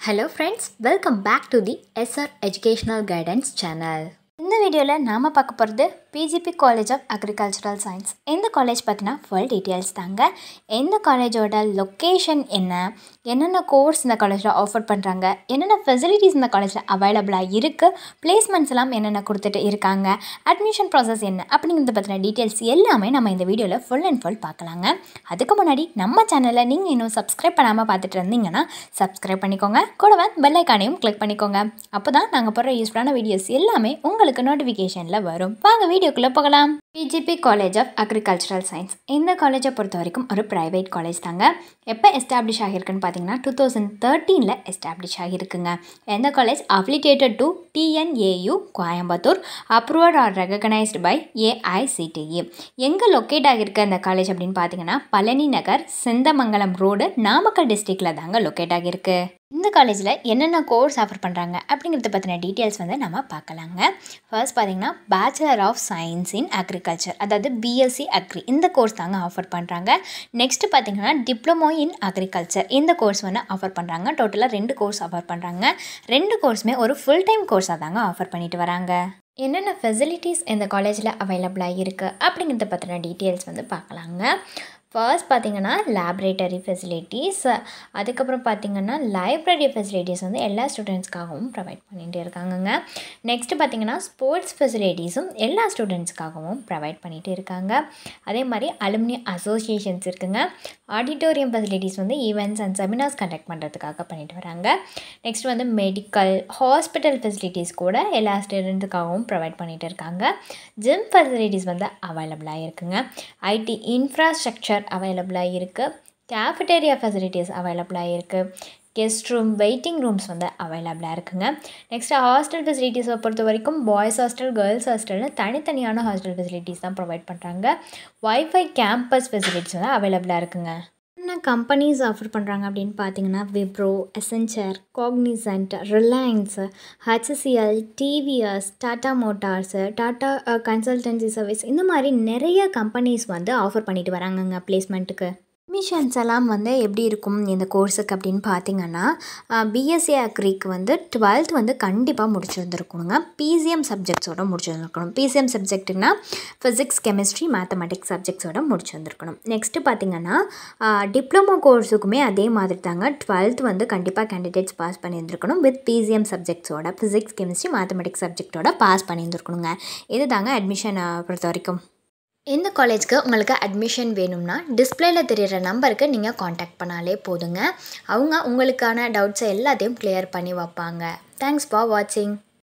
hello friends welcome back to the SR educational guidance channel இந்த வீடியோவில் நாம் பார்க்க போகிறது PGP college of agricultural science இந்த காலேஜ் பற்றினா ஃபுல் டீட்டெயில்ஸ் தாங்க எந்த காலேஜோட லொக்கேஷன் என்ன என்னென்ன கோர்ஸ் இந்த காலேஜில் ஆஃபர் பண்ணுறாங்க என்னென்ன ஃபெசிலிட்டிஸ் இந்த காலேஜில் அவைலபிளாக இருக்குது பிளேஸ்மெண்ட்ஸ் எல்லாம் என்னென்ன கொடுத்துட்டு இருக்காங்க அட்மிஷன் ப்ராசஸ் என்ன அப்படிங்கிறத பற்றின டீட்டெயில்ஸ் எல்லாமே நம்ம இந்த வீடியோவில் ஃபுல் அண்ட் ஃபுல் பார்க்கலாங்க அதுக்கு முன்னாடி நம்ம சேனலை நீங்கள் இன்னும் சப்ஸ்கிரைப் பண்ணாமல் பார்த்துட்டு இருந்தீங்கன்னா சப்ஸ்கிரைப் பண்ணிக்கோங்க கூடவே பெல் ஐக்கானையும் கிளிக் பண்ணிக்கோங்க அப்போ தான் நாங்கள் போடுற யூஸ்ஃபுல்லான வீடியோஸ் எல்லாமே உங்களுக்கு நோட்டிஃபிகேஷனில் வரும் வாங்க வீடியோக்குள்ளே போகலாம் PGP college of agricultural science இந்த காலேஜை பொறுத்த வரைக்கும் ஒரு ப்ரைவேட் காலேஜ் தாங்க எப்போ எஸ்டாப்ளிஷ் ஆகியிருக்குன்னு பார்த்தீங்கன்னா டூ தௌசண்ட் தேர்ட்டீனில் எஸ்டாப்ளிஷ் ஆகியிருக்குங்க எந்த college affiliated to TNAU Coimbatore approved or recognised by AICTE எங்கே லொக்கேட் ஆகியிருக்கு அந்த காலேஜ் அப்படின்னு பார்த்தீங்கன்னா பழனி நகர் செந்தமங்கலம் ரோடு நாமக்கல் டிஸ்ட்ரிக்டில் தாங்க லொக்கேட் ஆகியிருக்கு இந்த காலேஜில் என்னென்ன கோர்ஸ் ஆஃபர் பண்ணுறாங்க அப்படிங்கிறத பற்றின டீட்டெயில்ஸ் வந்து நம்ம பார்க்கலாங்க ஃபர்ஸ்ட் பார்த்தீங்கன்னா bachelor of science in agriculture அதாவது பிஎஸ்சி அக்ரி இந்த கோர்ஸ் தாங்க ஆஃபர் பண்ணுறாங்க நெக்ஸ்ட்டு பார்த்தீங்கன்னா டிப்ளமோ இன் அக்ரிகல்ச்சர் இந்த கோர்ஸ் வந்து ஆஃபர் பண்ணுறாங்க டோட்டலாக ரெண்டு கோர்ஸ் ஆஃபர் பண்ணுறாங்க ரெண்டு கோர்ஸுமே ஒரு ஃபுல் டைம் கோர்ஸாக தாங்க ஆஃபர் பண்ணிட்டு வராங்க என்னென்ன ஃபெசிலிட்டிஸ் இந்த காலேஜில் அவைலபிளாக இருக்குது அப்படிங்கிறத பற்றின டீட்டெயில்ஸ் வந்து பார்க்கலாங்க ஃபர்ஸ்ட் பார்த்திங்கன்னா லேப்ரேட்டரி ஃபெசிலிட்டிஸ் அதுக்கப்புறம் பார்த்திங்கன்னா லைப்ரரி ஃபெசிலிட்டிஸ் வந்து எல்லா ஸ்டூடெண்ட்ஸ்க்காகவும் ப்ரொவைட் பண்ணிகிட்டு இருக்காங்கங்க நெக்ஸ்ட்டு பார்த்திங்கன்னா ஸ்போர்ட்ஸ் ஃபெசிலிட்டிஸும் எல்லா ஸ்டூடெண்ட்ஸ்க்காகவும் ப்ரொவைட் பண்ணிகிட்டு இருக்காங்க அதே மாதிரி அலுமினி அசோசியேஷன்ஸ் இருக்குங்க ஆடிட்டோரியம் ஃபெசிலிட்டிஸ் வந்து ஈவெண்ட்ஸ் அண்ட் செமினார்ஸ் கண்டக்ட் பண்ணுறதுக்காக பண்ணிட்டு வராங்க நெக்ஸ்ட் வந்து மெடிக்கல் ஹாஸ்பிட்டல் ஃபெசிலிட்டிஸ் கூட எல்லா ஸ்டூடெண்ட்ஸுக்காகவும் ப்ரொவைட் பண்ணிகிட்டு இருக்காங்க ஜிம் ஃபெசிலிட்டிஸ் வந்து அவைலபிளாக இருக்குங்க ஐடி இன்ஃப்ராஸ்ட்ரக்சர் அவைலபிளாக இருக்குது கேஃபிட்டேரியா ஃபெசிலிட்டிஸ் அவைலபிளாக இருக்குது கெஸ்ட் ரூம் வெயிட்டிங் ரூம்ஸ் வந்து அவைலபிளாக இருக்குங்க நெக்ஸ்ட்டு ஹாஸ்டல் ஃபெசிலிட்டிஸை பொறுத்த வரைக்கும் பாய்ஸ் ஹாஸ்டல் கேர்ள்ஸ் ஹாஸ்டல்னு தனித்தனியான ஹாஸ்டல் ஃபெசிலிட்டிஸ் தான் ப்ரொவைட் பண்ணுறாங்க ஒய்ஃபை கேம்பஸ் ஃபெசிலிட்டிஸ் வந்து அவைலபிளாக இருக்குங்க என்ன கம்பெனிஸ் ஆஃபர் பண்ணுறாங்க அப்படின்னு பார்த்தீங்கன்னா Wipro Accenture Cognizant Reliance HCL TVS Tata Motors Tata consultancy service இந்த மாதிரி நிறைய கம்பெனிஸ் வந்து ஆஃபர் பண்ணிட்டு வராங்கங்க பிளேஸ்மெண்ட்டுக்கு அட்மிஷன்ஸ் எல்லாம் வந்து எப்படி இருக்கும் இந்த கோர்ஸுக்கு அப்படின்னு பார்த்தீங்கன்னா பிஎஸ்சி அக்ரிக்கு வந்து டுவெல்த் வந்து கண்டிப்பாக முடிச்சிருந்துருக்கணுங்க பிசிஎம் சப்ஜெக்ட்ஸோட முடிச்சிருந்துருக்கணும் பிசிஎம் சப்ஜெக்ட்னா ஃபிசிக்ஸ் கெமிஸ்ட்ரி மேத்தமெட்டிக்ஸ் சப்ஜெக்ட்ஸோட முடிச்சிருந்துருக்கணும் நெக்ஸ்ட்டு பார்த்தீங்கன்னா டிப்ளமோ கோர்ஸுக்குமே அதே மாதிரி தாங்க டுவெல்த் வந்து கண்டிப்பாக கேண்டிடேட்ஸ் பாஸ் பண்ணியிருந்துருக்கணும் வித் பிசிஎம் சப்ஜெக்ட்ஸோட ஃபிசிக்ஸ் கெமிஸ்ட்ரி மேத்தமெட்டிக்ஸ் சப்ஜெக்டோட பாஸ் பண்ணியிருந்துருக்கணுங்க இது தாங்க அட்மிஷன் பொறுத்த வரைக்கும் இந்த காலேஜ்க்கு உங்களுக்கு அட்மிஷன் வேணும்னா டிஸ்பிளேயில் தெரிகிற நம்பருக்கு நீங்கள் காண்டாக்ட் பண்ணாலே போதுங்க அவங்க உங்களுக்கான டவுட்ஸை எல்லாத்தையும் கிளியர் பண்ணி வைப்பாங்க தேங்க்ஸ் ஃபார் வாட்சிங்